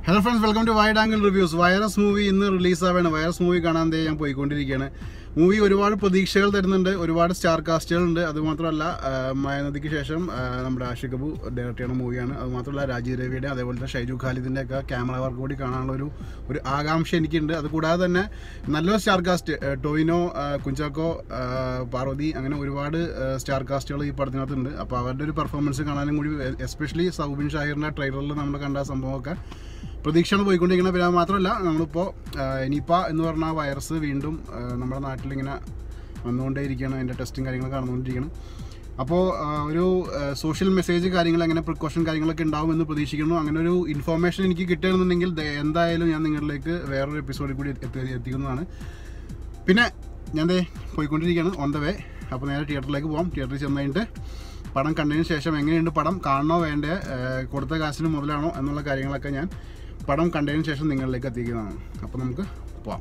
Hello friends welcome to wide angle reviews virus movie ഇന്ന് റിലീസാവാണ് virus movie കാണാൻ ദേ ഞാൻ പോയിക്കൊണ്ടിരിക്കുകയാണ് മൂവി ഒരുപാട് പ്രതീക്ഷകൾ തരുന്നുണ്ട് ഒരുപാട് സ്റ്റാർ കാസ്റ്റുകളുണ്ട് അതുമാത്രമല്ല ആ, മായനദിക്ക് ശേഷം ആ, നമ്മുടെ ആഷിഖ് കപൂർ ഡയറക്റ്റ് ചെയ്യുന്ന മൂവിയാണ് അതുമാത്രമല്ല രാജീവ് രവിയുടെ അതേപോലെ തന്നെ ഷൈജു ഖാലിദിൻ്റെ ഒക്കെ ക്യാമറ വർക്ക് കൂടി കാണാനുള്ള ഒരു ഒരു ആകാംക്ഷ എനിക്കുണ്ട് അതുകൂടാതെ തന്നെ നല്ലൊരു സ്റ്റാർ കാസ്റ്റ് ആ, ടോവിനോ ആ, കുഞ്ചാക്കോ ആ, പാർവതി അങ്ങനെ ഒരുപാട് ആ, സ്റ്റാർ കാസ്റ്റുകൾ ഈ പടത്തിനകത്തുണ്ട് അപ്പോൾ അവരുടെ ഒരു പെർഫോമൻസ് കാണാനും കൂടി എസ്പെഷ്യലി സൗബിൻ ഷാഹിറിൻ്റെ ട്രെയിലറിൽ നമ്മൾ കണ്ട സംഭവമൊക്കെ പ്രതീക്ഷയാണ് പോയിക്കൊണ്ടിരിക്കുന്നത് പിന്നെ അത് മാത്രമല്ല നമ്മളിപ്പോൾ നിപ്പ എന്ന് പറഞ്ഞ ആ വൈറസ് വീണ്ടും ആ, നമ്മുടെ നാട്ടിലിങ്ങനെ വന്നുകൊണ്ടേയിരിക്കുകയാണ് അതിൻ്റെ ടെസ്റ്റും കാര്യങ്ങളൊക്കെ നടന്നുകൊണ്ടിരിക്കണം അപ്പോൾ ആ, ഒരു സോഷ്യൽ മെസ്സേജ് കാര്യങ്ങൾ അങ്ങനെ പ്രിക്കോഷൻ കാര്യങ്ങളൊക്കെ ഉണ്ടാവുമെന്ന് പ്രതീക്ഷിക്കുന്നു അങ്ങനെ ഒരു ഇൻഫോർമേഷൻ എനിക്ക് കിട്ടുകയാണെന്നുണ്ടെങ്കിൽ ദേ- എന്തായാലും ഞാൻ നിങ്ങളിലേക്ക് വേറൊരു എപ്പിസോഡിൽ കൂടി എത്തി എത്തിക്കുന്നതാണ് പിന്നെ ഞാൻ ദേ പോയിക്കൊണ്ടിരിക്കുകയാണ് ഓൺ ദ വേ അപ്പോൾ നേരെ തിയേറ്ററിലേക്ക് പോകാം തിയേറ്ററിൽ ചെന്ന് കഴിഞ്ഞിട്ട് പടം കണ്ടതിന് ശേഷം എങ്ങനെയുണ്ട് പടം കാണണോ വേണ്ടേ ഏഹ് കൊടുത്ത കാശിന് മുതലാണോ എന്നുള്ള കാര്യങ്ങളൊക്കെ ഞാൻ പടം കണ്ടതിന് ശേഷം നിങ്ങളിലേക്ക് എത്തിക്കുന്നതാണ് അപ്പോൾ നമുക്ക് പോവാം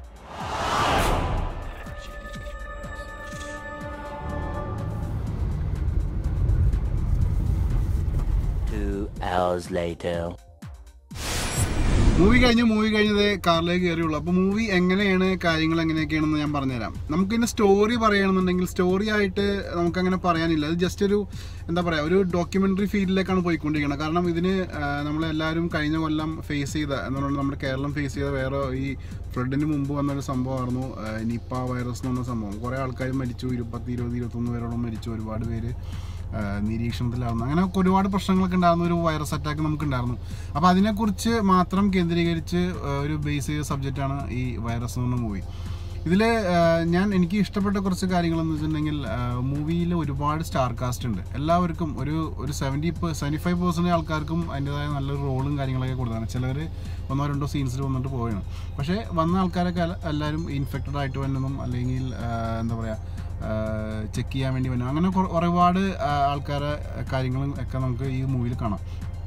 Two hours later. മൂവി കഴിഞ്ഞ് മൂവി കഴിഞ്ഞത് കാറിലേക്ക് കയറിയുള്ളൂ അപ്പോൾ മൂവി എങ്ങനെയാണ് കാര്യങ്ങൾ എങ്ങനെയൊക്കെയാണെന്ന് ഞാൻ പറഞ്ഞുതരാം നമുക്കിതിൻ്റെ സ്റ്റോറി പറയുകയാണെന്നുണ്ടെങ്കിൽ സ്റ്റോറി ആയിട്ട് നമുക്കങ്ങനെ പറയാനില്ല അത് ജസ്റ്റ് ഒരു എന്താ പറയുക ഒരു ഡോക്യുമെൻ്ററി ഫീൽഡിലേക്കാണ് പോയിക്കൊണ്ടിരിക്കുന്നത് കാരണം ഇതിന് ആ, നമ്മളെല്ലാവരും കഴിഞ്ഞ കൊല്ലം ഫേസ് ചെയ്ത എന്ന് പറഞ്ഞാൽ നമ്മുടെ കേരളം ഫേസ് ചെയ്ത വേറെ ഈ ഫ്ലഡിന് മുമ്പ് വന്നൊരു സംഭവമായിരുന്നു ആ, നിപ്പ വൈറസ് എന്ന് പറഞ്ഞ സംഭവം കുറേ ആൾക്കാർ മരിച്ചു ഇരുപത്തി ഇരുപത് ഇരുപത്തൊന്ന് പേരോളം മരിച്ചു ഒരുപാട് പേര് ആ, നിരീക്ഷണത്തിലാവുന്നു അങ്ങനെ ഒരുപാട് പ്രശ്നങ്ങളൊക്കെ ഉണ്ടായിരുന്ന ഒരു വൈറസ് അറ്റാക്ക് നമുക്ക് ഉണ്ടായിരുന്നു അപ്പോൾ അതിനെക്കുറിച്ച് മാത്രം കേന്ദ്രീകരിച്ച് ആ, ഒരു ബേസ് ചെയ്ത സബ്ജക്റ്റാണ് ഈ വൈറസ് എന്ന് പറഞ്ഞ മൂവി ഇതിൽ ഞാൻ എനിക്ക് ഇഷ്ടപ്പെട്ട കുറച്ച് കാര്യങ്ങളെന്ന് വെച്ചിട്ടുണ്ടെങ്കിൽ മൂവിയിൽ ഒരുപാട് സ്റ്റാർ കാസ്റ്റ് ഉണ്ട് എല്ലാവർക്കും ഒരു ഒരു സെവൻറ്റി സെവൻറ്റി ഫൈവ് പെർസെൻറ്റ് ആൾക്കാർക്കും അതിൻ്റെതായ നല്ലൊരു റോളും കാര്യങ്ങളൊക്കെ കൊടുത്താണ് ചിലർ ഒന്നോ രണ്ടോ സീൻസിൽ വന്നിട്ട് പോവുകയാണ് പക്ഷേ വന്ന ആൾക്കാരൊക്കെ എല്ല- എല്ലാവരും ഇൻഫെക്റ്റഡ് ആയിട്ട് വന്നതും അല്ലെങ്കിൽ ആ, എന്താ പറയുക ചെക്ക് ചെയ്യാൻ വേണ്ടി വന്നു അങ്ങനെ കുറ- ഒരുപാട് ആ, ആൾക്കാരെ കാര്യങ്ങളും ഒക്കെ നമുക്ക് ഈ മൂവിയിൽ കാണാം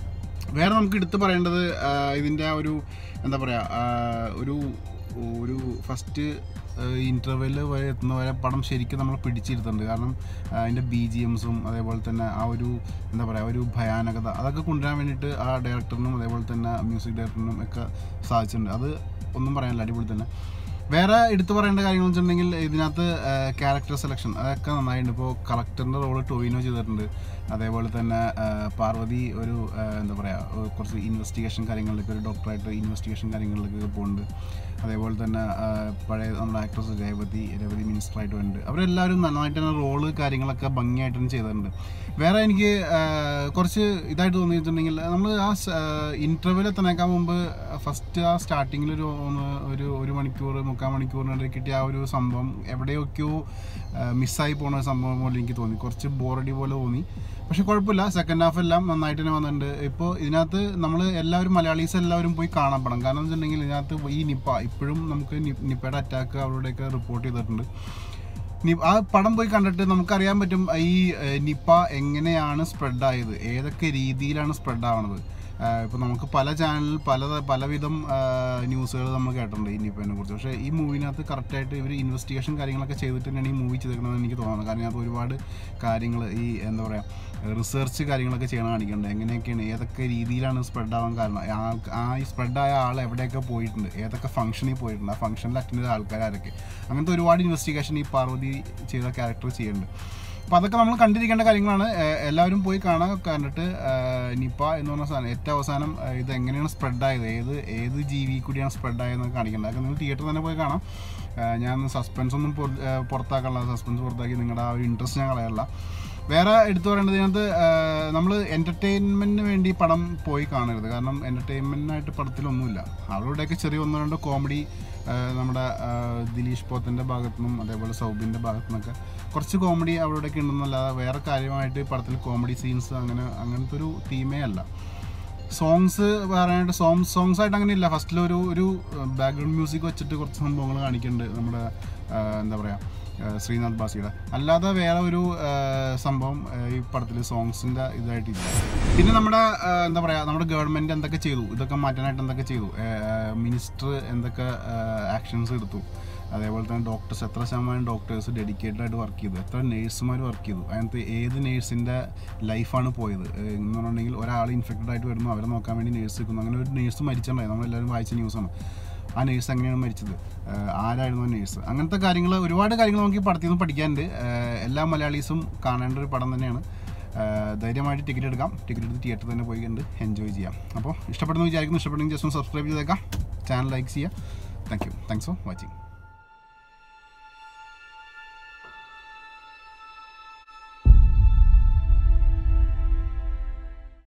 വേറെ നമുക്ക് എടുത്തു പറയേണ്ടത് ആ, ഇതിൻ്റെ ആ ഒരു എന്താ പറയുക ആ, ഒരു ഒരു ഫസ്റ്റ് ഇൻ്റർവെല് വരെ എത്തുന്ന വരെ പടം ശരിക്കും നമ്മൾ പിടിച്ചിരുത്തുന്നുണ്ട് കാരണം ആ, അതിൻ്റെ ബി ജി എംസും അതേപോലെ തന്നെ ആ ഒരു എന്താ പറയുക ഒരു ഭയാനകത അതൊക്കെ കൊണ്ടുവരാൻ വേണ്ടിയിട്ട് ആ ഡയറക്ടറിനും അതേപോലെ തന്നെ മ്യൂസിക് ഡയറക്ടറിനും ഒക്കെ സാധിച്ചിട്ടുണ്ട് അത് ഒന്നും പറയാനില്ല അടിപൊളി തന്നെ വേറെ എടുത്തു പറയേണ്ട കാര്യങ്ങൾ വെച്ചിട്ടുണ്ടെങ്കിൽ ഇതിനകത്ത് ക്യാരക്ടർ സെലക്ഷൻ അതൊക്കെ നന്നായിട്ടുണ്ട് ഇപ്പോൾ കളക്ടറിൻ്റെ റോള് ടോവിനോ ചെയ്തിട്ടുണ്ട് അതേപോലെ തന്നെ ആ, പാർവതി ഒരു ആ, എന്താ പറയുക കുറച്ച് ഇൻവെസ്റ്റിഗേഷൻ കാര്യങ്ങളിലേക്ക് ഒരു ഡോക്ടറായിട്ട് ഇൻവെസ്റ്റിഗേഷൻ കാര്യങ്ങളിലേക്ക് പോകുന്നുണ്ട് അതേപോലെ തന്നെ ആ, പഴയ നമ്മുടെ ആക്ട്രസ് രേവതി രേവതി മിനിസ്റ്ററായിട്ട് വരുന്നുണ്ട് അവരെല്ലാവരും നന്നായിട്ട് തന്നെ റോള് കാര്യങ്ങളൊക്കെ ഭംഗിയായിട്ട് തന്നെ ചെയ്തിട്ടുണ്ട് വേറെ എനിക്ക് ആ, കുറച്ച് ഇതായിട്ട് തോന്നിയിട്ടുണ്ടെങ്കിൽ നമ്മൾ ആ ഇൻ്റർവ്യൂവിൽ എത്തണേക്കാൻ മുമ്പ് ഫസ്റ്റ് ആ സ്റ്റാർട്ടിങ്ങിൽ ഒരു ഒന്ന് ഒരു ഒരു മണിക്കൂർ മുക്കാൽ മണിക്കൂറിനിടയിൽ കിട്ടിയ ആ ഒരു സംഭവം എവിടെയൊക്കെയോ മിസ്സായി പോകുന്ന ഒരു സംഭവം പോലെ എനിക്ക് തോന്നി കുറച്ച് ബോറടി പോലെ തോന്നി പക്ഷെ കുഴപ്പമില്ല സെക്കൻഡ് ഹാഫ് എല്ലാം നന്നായിട്ട് തന്നെ വന്നിട്ടുണ്ട് ഇപ്പോൾ ഇതിനകത്ത് നമ്മൾ എല്ലാവരും മലയാളീസ് എല്ലാവരും പോയി കാണാൻ പടം കാരണം എന്ന് വെച്ചിട്ടുണ്ടെങ്കിൽ ഇതിനകത്ത് ഈ നിപ്പ ഇപ്പോഴും നമുക്ക് നി- നിപ്പയുടെ അറ്റാക്ക് അവരുടെയൊക്കെ റിപ്പോർട്ട് ചെയ്തിട്ടുണ്ട് നി- ആ പടം പോയി കണ്ടിട്ട് നമുക്കറിയാൻ പറ്റും ഈ ഏഹ്, നിപ്പ എങ്ങനെയാണ് സ്പ്രെഡ് ആയത് ഏതൊക്കെ രീതിയിലാണ് സ്പ്രെഡ് ആവണത് ഇപ്പോൾ നമുക്ക് പല ചാനലിൽ പല പലവിധം ന്യൂസുകൾ നമ്മൾ കേട്ടിട്ടുണ്ട് ഈ നിപ്പേനെ കുറിച്ച് പക്ഷേ ഈ മൂവിനകത്ത് കറക്റ്റായിട്ട് ഇവർ ഇൻവെസ്റ്റിഗേഷൻ കാര്യങ്ങളൊക്കെ ചെയ്തിട്ട് തന്നെയാണ് ഈ മൂവി ചെയ്തേക്കണമെന്ന് എനിക്ക് തോന്നുന്നത് കാരണം അതിനകത്ത് ഒരുപാട് കാര്യങ്ങൾ ഈ എന്താ പറയുക റിസർച്ച് കാര്യങ്ങളൊക്കെ ചെയ്യണം കാണിക്കുന്നുണ്ട് എങ്ങനെയൊക്കെയാണ് ഏതൊക്കെ രീതിയിലാണ് സ്പ്രെഡ് ആവാൻ കാരണം ആ- ആ ഈ സ്പ്രെഡായ ആൾ എവിടെയൊക്കെ പോയിട്ടുണ്ട് ഏതൊക്കെ ഫംഗ്ഷനിൽ പോയിട്ടുണ്ട് ആ ഫംഗ്ഷനിൽ അറ്റൻഡ് ചെയ്ത ആൾക്കാരൊക്കെ അങ്ങനത്തെ ഒരുപാട് ഇൻവെസ്റ്റിഗേഷൻ ഈ പാർവതി ചെയ്ത ക്യാരക്ടർ ചെയ്യുന്നുണ്ട് അപ്പോൾ അതൊക്കെ നമ്മൾ കണ്ടിരിക്കേണ്ട കാര്യങ്ങളാണ് ഏഹ് എല്ലാവരും പോയി കാണാൻ കണ്ടിട്ട് ഏഹ് നിപ്പ എന്ന് പറഞ്ഞ സാധനം ഏറ്റവും അവസാനം ഏഹ് ഇത് എങ്ങനെയാണ് സ്പ്രെഡ് ആയത് ഏത് ഏത് ജീവി കൂടിയാണ് സ്പ്രെഡ് ആയതെന്ന് കാണിക്കേണ്ടത് അതൊക്കെ നിങ്ങൾ തിയേറ്ററിൽ തന്നെ പോയി കാണാം ഏഹ് ഞാൻ സസ്പെൻസ് ഒന്നും പുറ- ഏഹ് പുറത്താക്കാനുള്ള സസ്പെൻസ് പുറത്താക്കി നിങ്ങളുടെ ആ ഒരു ഇൻട്രസ്റ്റ് ഞാൻ കളയാറില്ല വേറെ എടുത്തു പറയേണ്ടത് ഇതിനകത്ത് നമ്മൾ എൻ്റർടൈൻമെൻറ്റിന് വേണ്ടി പടം പോയി കാണരുത് കാരണം എൻ്റർടൈൻമെൻറ്റിനായിട്ട് പടത്തിലൊന്നുമില്ല അവരുടെയൊക്കെ ചെറിയ ഒന്നോ രണ്ടോ കോമഡി നമ്മുടെ ആ, ദിലീഷ് പോത്തിൻ്റെ ഭാഗത്തു നിന്നും അതേപോലെ സൗബിൻ്റെ ഭാഗത്തു നിന്നൊക്കെ കുറച്ച് കോമഡി അവരുടെയൊക്കെ ഉണ്ടെന്നല്ലാതെ വേറെ കാര്യമായിട്ട് പടത്തിൽ കോമഡി സീൻസ് അങ്ങനെ അങ്ങനത്തെ ഒരു തീമേ അല്ല സോങ്സ് പറയാനായിട്ട് സോങ് സോങ്സ് ആയിട്ട് അങ്ങനെ ഇല്ല ഫസ്റ്റിൽ ഒരു ഒരു ബാക്ക്ഗ്രൗണ്ട് മ്യൂസിക് വെച്ചിട്ട് കുറച്ച് സംഭവങ്ങൾ കാണിക്കുന്നുണ്ട് നമ്മുടെ ആ, എന്താ പറയുക ശ്രീനാഥ് ബാസിയുടെ അല്ലാതെ വേറെ ഒരു ആ, സംഭവം ആ, ഈ പടത്തിൽ സോങ്സിൻ്റെ ഇതായിട്ടില്ല പിന്നെ നമ്മുടെ ആ, എന്താ പറയുക നമ്മുടെ ഗവൺമെൻറ് എന്തൊക്കെ ചെയ്തു ഇതൊക്കെ മാറ്റാനായിട്ട് എന്തൊക്കെ ചെയ്തു മിനിസ്റ്റർ എന്തൊക്കെ ആക്ഷൻസ് എടുത്തു അതേപോലെ തന്നെ ഡോക്ടേഴ്സ് എത്ര ശതമാനം ഡോക്ടേഴ്സ് ഡെഡിക്കേറ്റഡ് ആയിട്ട് വർക്ക് ചെയ്തു എത്ര നേഴ്സുമാർ വർക്ക് ചെയ്തു അതിനകത്ത് ഏത് നേഴ്സിൻ്റെ ലൈഫാണ് പോയത് ഏഹ് എന്ന് പറഞ്ഞിട്ടുണ്ടെങ്കിൽ ഒരാൾ ഇൻഫെക്റ്റഡ് ആയിട്ട് വരുന്നു അവരെ നോക്കാൻ വേണ്ടി നേഴ്സ് നിൽക്കുന്നു അങ്ങനെ ഒരു നേഴ്സ് മരിച്ചിട്ടുണ്ടായി നമ്മളെല്ലാവരും വായിച്ച ന്യൂസാണ് ആ നേഴ്സ് എങ്ങനെയാണ് മരിച്ചത് ഏഹ് ആരായിരുന്നു ആ നേഴ്സ് അങ്ങനത്തെ കാര്യങ്ങൾ ഒരുപാട് കാര്യങ്ങൾ നമുക്ക് ഈ പടത്തിൽ നിന്ന് പഠിക്കാനുണ്ട് ഏഹ് എല്ലാ മലയാളീസും കാണേണ്ട ഒരു പടം തന്നെയാണ് ഏഹ് ധൈര്യമായിട്ട് ടിക്കറ്റ് എടുക്കാം ടിക്കറ്റ് എടുത്ത് തിയേറ്ററിൽ തന്നെ പോയി കണ്ട് എൻജോയ് ചെയ്യാം അപ്പോൾ ഇഷ്ടപ്പെടുന്നു വിചാരിക്കുന്നു ഇഷ്ടപ്പെടുന്നെങ്കിൽ ജസ്റ്റ് ഒന്ന് സബ്സ്ക്രൈബ് ചെയ്തേക്കാം ചാനൽ ലൈക്ക് ചെയ്യുക thank you thanks for watching